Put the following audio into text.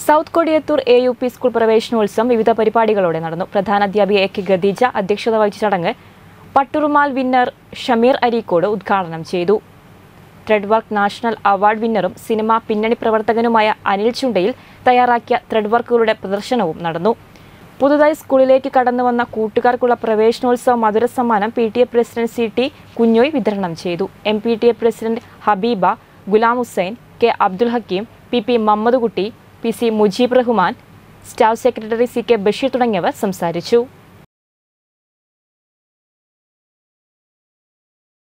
south Kodiyathur A U P school പ്രവേശനോത്സവം വിവിധ പരിപാടികളോടെ നടന്നു പ്രധാന അധ്യാപിക എ കെ ഖദീജ അധ്യക്ഷത വഹിച്ച ചടങ്ങ് പട്ടുറുമാൽ വിന്നർ ഷമീർ അരീക്കോട് ഉദ്ഘാടനം ചെയ്തു ത്രെഡ് വർക്ക് നാഷണൽ അവാർഡ് വിന്നറും സിനിമ പിന്നണി പ്രവർത്തകനുമായ അനിൽ ചുണ്ടയിൽ തയ്യാറാക്കിയ ത്രെഡ് വർക്കുകളുടെ പ്രദർശനവും നടന്നു പുതുതായി സ്കൂളിലേക്ക് കടന്നു വന്ന കൂട്ടുകാർക്കുള്ള പ്രവേശനോത്സവ മധുര സമ്മാനം P T A president C T Kunhoi വിതരണം ചെയ്തു M P T A president Habeeba Ghulam Hussain K Abdul Hakeem P P Mammad Kutty P C Mujeeb Rahman staff secretary C K Basheer തുടങ്ങിയവർ സംസാരിച്ചു